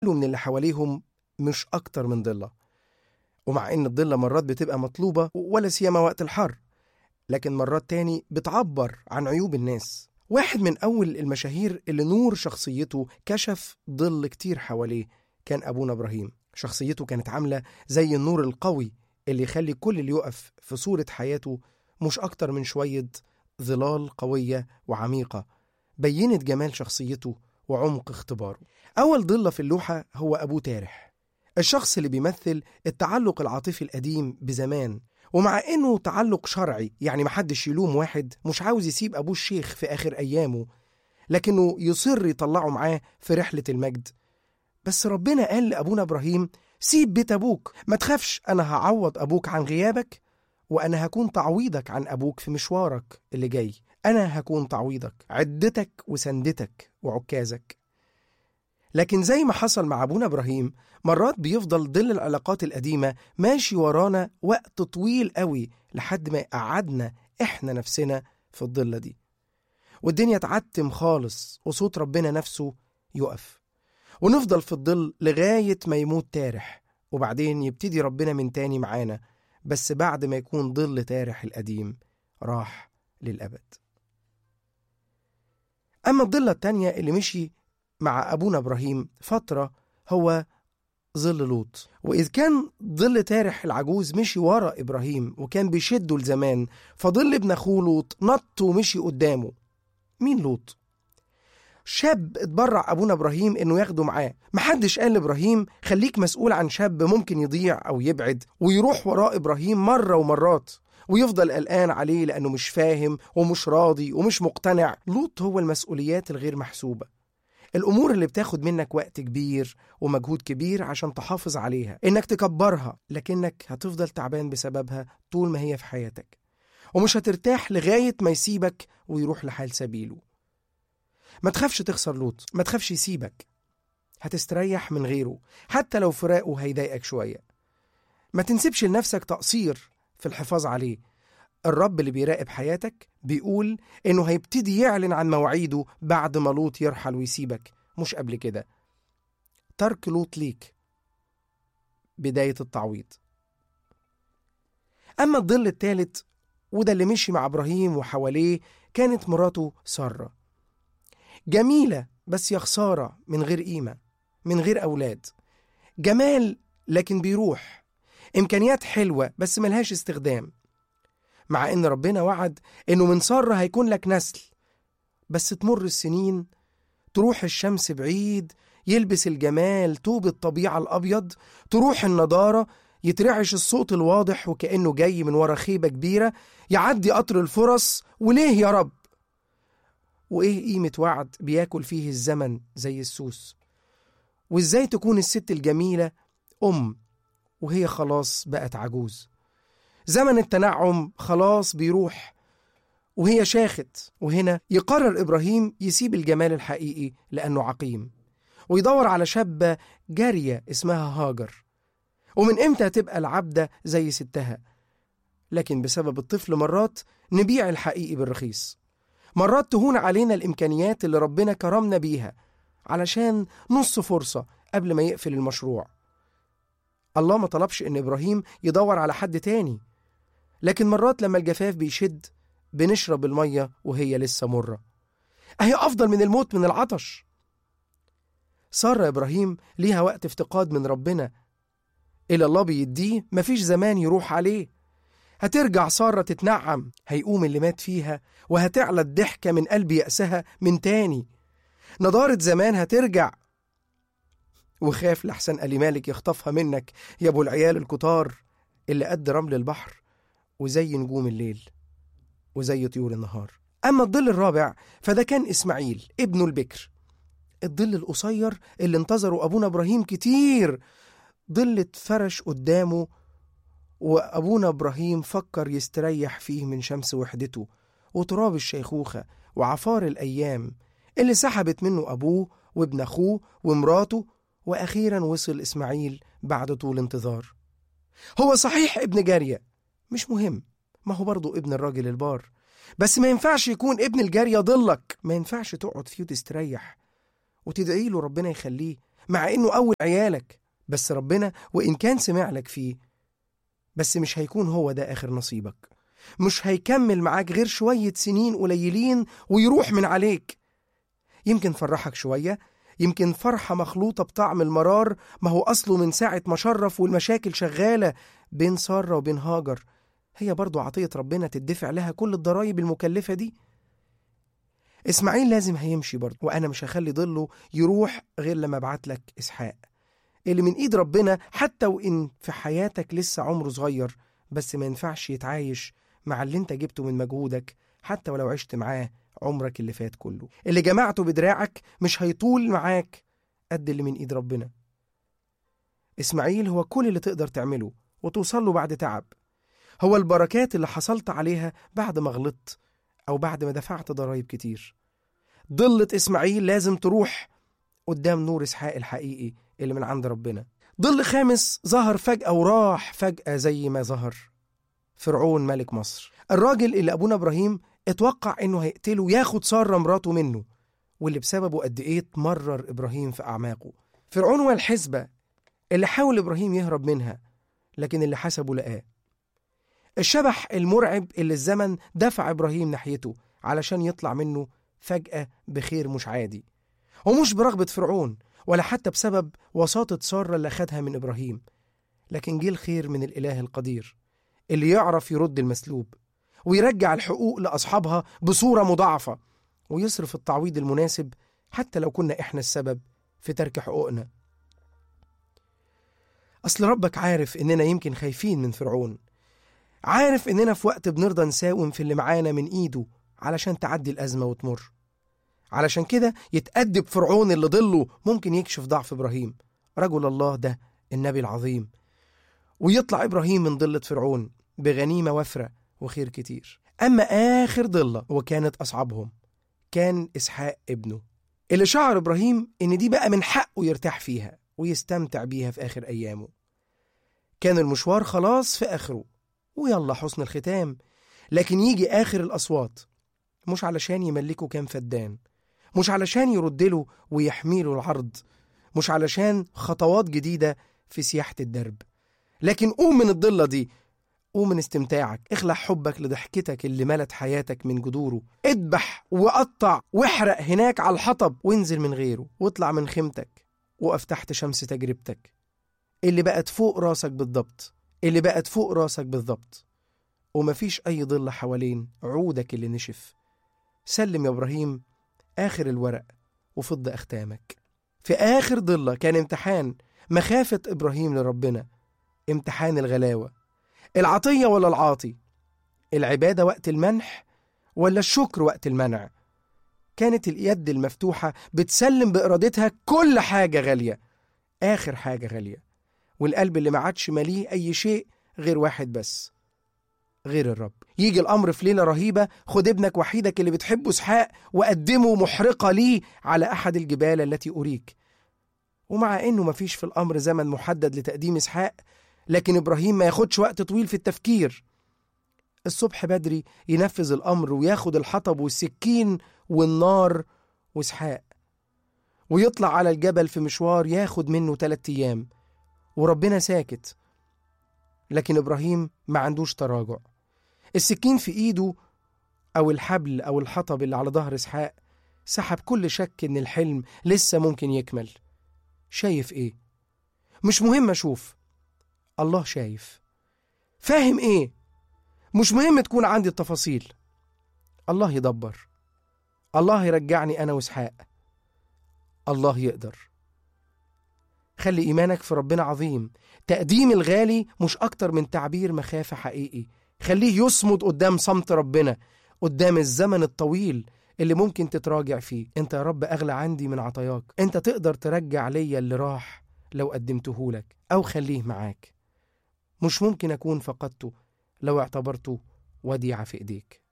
من اللي حواليهم مش أكتر من ضلة ومع إن الضلة مرات بتبقى مطلوبة ولا سيما وقت الحر لكن مرات تاني بتعبر عن عيوب الناس واحد من أول المشاهير اللي نور شخصيته كشف ظل كتير حواليه كان أبونا إبراهيم شخصيته كانت عاملة زي النور القوي اللي يخلي كل اللي يقف في صورة حياته مش أكتر من شوية ظلال قوية وعميقة بينت جمال شخصيته وعمق اختباره أول ضلة في اللوحة هو أبوه تارح الشخص اللي بيمثل التعلق العاطفي القديم بزمان ومع إنه تعلق شرعي يعني محدش يلوم واحد مش عاوز يسيب أبوه الشيخ في آخر أيامه لكنه يصر يطلعه معاه في رحلة المجد بس ربنا قال لأبونا إبراهيم سيب بيت أبوك ما تخافش أنا هعوض أبوك عن غيابك وأنا هكون تعويضك عن أبوك في مشوارك اللي جاي أنا هكون تعويضك عدتك وسندتك وعكازك لكن زي ما حصل مع أبونا إبراهيم مرات بيفضل ظل العلاقات القديمة ماشي ورانا وقت طويل قوي لحد ما يقعدنا إحنا نفسنا في الضلة دي والدنيا تعتم خالص وصوت ربنا نفسه يقف ونفضل في الظل لغاية ما يموت تارح وبعدين يبتدي ربنا من تاني معانا بس بعد ما يكون ظل تارح القديم راح للأبد أما الضلة التانية اللي مشي مع أبونا إبراهيم فترة هو ظل لوط وإذ كان ظل تارح العجوز مشي ورا إبراهيم وكان بيشده لزمان فظل ابن أخوه لوط نط ومشي قدامه مين لوط؟ شاب اتبرع أبونا إبراهيم إنه ياخده معاه محدش قال لإبراهيم خليك مسؤول عن شاب ممكن يضيع أو يبعد ويروح وراء إبراهيم مرة ومرات ويفضل قلقان عليه لأنه مش فاهم ومش راضي ومش مقتنع لوط هو المسؤوليات الغير محسوبة الأمور اللي بتاخد منك وقت كبير ومجهود كبير عشان تحافظ عليها إنك تكبرها لكنك هتفضل تعبان بسببها طول ما هي في حياتك ومش هترتاح لغاية ما يسيبك ويروح لحال سبيله ما تخافش تخسر لوط ما تخافش يسيبك هتستريح من غيره حتى لو فراقه هيضايقك شوية ما تنسبش لنفسك تقصير في الحفاظ عليه الرب اللي بيراقب حياتك بيقول إنه هيبتدي يعلن عن مواعيده بعد ما لوط يرحل ويسيبك مش قبل كده ترك لوط ليك بداية التعويض أما الظل الثالث وده اللي مشي مع إبراهيم وحواليه كانت مراته سارة جميلة بس يا خسارة من غير قيمة من غير أولاد جمال لكن بيروح إمكانيات حلوة بس ملهاش استخدام مع إن ربنا وعد إنه من سارة هيكون لك نسل بس تمر السنين تروح الشمس بعيد يلبس الجمال طوب الطبيعة الأبيض تروح النضارة يترعش الصوت الواضح وكأنه جاي من ورا خيبة كبيرة يعدي قطر الفرص وليه يا رب وإيه قيمة وعد بياكل فيه الزمن زي السوس وإزاي تكون الست الجميلة أم وهي خلاص بقت عجوز زمن التنعم خلاص بيروح وهي شاخت وهنا يقرر إبراهيم يسيب الجمال الحقيقي لأنه عقيم ويدور على شابة جارية اسمها هاجر ومن إمتى تبقى العبدة زي ستها لكن بسبب الطفل مرات نبيع الحقيقي بالرخيص مرات تهون علينا الإمكانيات اللي ربنا كرمنا بيها علشان نص فرصة قبل ما يقفل المشروع الله ما طلبش إن إبراهيم يدور على حد تاني لكن مرات لما الجفاف بيشد بنشرب المية وهي لسه مرة أهي أفضل من الموت من العطش سارة إبراهيم ليها وقت افتقاد من ربنا إلى الله بيديه مفيش زمان يروح عليه هترجع سارة تتنعم هيقوم اللي مات فيها وهتعلى الضحكة من قلب يأسها من تاني نضارة زمان هترجع وخاف لحسن ألي مالك يخطفها منك يا أبو العيال الكتار اللي قد رمل البحر وزي نجوم الليل وزي طيور النهار أما الظل الرابع فده كان إسماعيل ابنه البكر الظل القصير اللي انتظره أبونا إبراهيم كتير ظل اتفرش قدامه وأبونا إبراهيم فكر يستريح فيه من شمس وحدته وتراب الشيخوخة وعفار الأيام اللي سحبت منه أبوه وابن أخوه ومراته وأخيرا وصل إسماعيل بعد طول انتظار هو صحيح ابن جارية مش مهم ما هو برضه ابن الراجل البار بس ما ينفعش يكون ابن الجارية ضلك ما ينفعش تقعد فيه وتستريح وتدعي له ربنا يخليه مع إنه أول عيالك بس ربنا وإن كان سمع لك فيه بس مش هيكون هو ده آخر نصيبك مش هيكمل معاك غير شوية سنين قليلين ويروح من عليك يمكن فرحك شوية يمكن فرحة مخلوطة بطعم المرار ما هو أصله من ساعة ما شرف والمشاكل شغالة بين سارة وبين هاجر هي برضو عطية ربنا تدفع لها كل الضرايب المكلفة دي إسماعيل لازم هيمشي برضو وأنا مش هخلي ضله يروح غير لما أبعت لك إسحاق اللي من إيد ربنا حتى وإن في حياتك لسه عمره صغير بس ما ينفعش يتعايش مع اللي انت جبته من مجهودك حتى ولو عشت معاه عمرك اللي فات كله اللي جمعته بدراعك مش هيطول معاك قد اللي من ايد ربنا اسماعيل هو كل اللي تقدر تعمله وتوصل له بعد تعب هو البركات اللي حصلت عليها بعد ما غلطت او بعد ما دفعت ضرايب كتير ضلة اسماعيل لازم تروح قدام نور اسحاق الحقيقي اللي من عند ربنا ظل خامس ظهر فجأة وراح فجأة زي ما ظهر فرعون ملك مصر الراجل اللي أبونا إبراهيم اتوقع إنه هيقتله وياخد سارة مراته منه واللي بسببه قد إيه تمرر إبراهيم في أعماقه فرعون هو الحسبة اللي حاول إبراهيم يهرب منها لكن اللي حسبه لقاه الشبح المرعب اللي الزمن دفع إبراهيم ناحيته علشان يطلع منه فجأة بخير مش عادي ومش برغبة فرعون ولا حتى بسبب وساطة سارة اللي خدها من إبراهيم لكن جه الخير من الإله القدير اللي يعرف يرد المسلوب ويرجع الحقوق لأصحابها بصورة مضاعفة ويصرف التعويض المناسب حتى لو كنا إحنا السبب في ترك حقوقنا أصل ربك عارف إننا يمكن خايفين من فرعون عارف إننا في وقت بنرضى نساوم في اللي معانا من إيده علشان تعدي الأزمة وتمر علشان كده يتأدب فرعون اللي ضله ممكن يكشف ضعف إبراهيم رجل الله ده النبي العظيم ويطلع إبراهيم من ضلة فرعون بغنيمة وفرة وخير كتير أما آخر ضلة وكانت أصعبهم كان إسحاق ابنه اللي شعر إبراهيم إن دي بقى من حقه يرتاح فيها ويستمتع بيها في آخر أيامه كان المشوار خلاص في آخره ويلا حسن الختام لكن يجي آخر الأصوات مش علشان يملكه كام فدان مش علشان يردله ويحميله العرض مش علشان خطوات جديدة في سياحة الدرب لكن قوم من الضلة دي قوم من استمتاعك اخلع حبك لضحكتك اللي ملت حياتك من جذوره اذبح وقطع واحرق هناك على الحطب وانزل من غيره واطلع من خيمتك وقف تحت شمس تجربتك اللي بقت فوق راسك بالضبط اللي بقت فوق راسك بالضبط ومفيش أي ظل حوالين عودك اللي نشف سلم يا إبراهيم آخر الورق وفض أختامك في آخر ضلة كان امتحان مخافة إبراهيم لربنا امتحان الغلاوة العطية ولا العاطي العبادة وقت المنح ولا الشكر وقت المنع كانت اليد المفتوحة بتسلم بإرادتها كل حاجة غالية آخر حاجة غالية والقلب اللي ما عادش مليه أي شيء غير واحد بس غير الرب يجي الأمر في ليلة رهيبة خد ابنك وحيدك اللي بتحبه اسحاق وقدمه محرقة ليه على أحد الجبال التي أريك ومع إنه مفيش في الأمر زمن محدد لتقديم اسحاق لكن إبراهيم ما ياخدش وقت طويل في التفكير الصبح بدري ينفذ الأمر وياخد الحطب والسكين والنار واسحاق ويطلع على الجبل في مشوار ياخد منه تلات أيام وربنا ساكت لكن إبراهيم ما عندوش تراجع السكين في إيده أو الحبل أو الحطب اللي على ظهر إسحاق سحب كل شك إن الحلم لسه ممكن يكمل شايف إيه؟ مش مهم أشوف الله شايف فاهم إيه؟ مش مهم تكون عندي التفاصيل الله يدبر الله يرجعني أنا وإسحاق الله يقدر خلي إيمانك في ربنا عظيم تقديم الغالي مش أكتر من تعبير مخافة حقيقي خليه يصمد قدام صمت ربنا قدام الزمن الطويل اللي ممكن تتراجع فيه انت يا رب أغلى عندي من عطاياك انت تقدر ترجع ليا اللي راح لو قدمته لك أو خليه معاك مش ممكن أكون فقدته لو اعتبرته وديعة في إيديك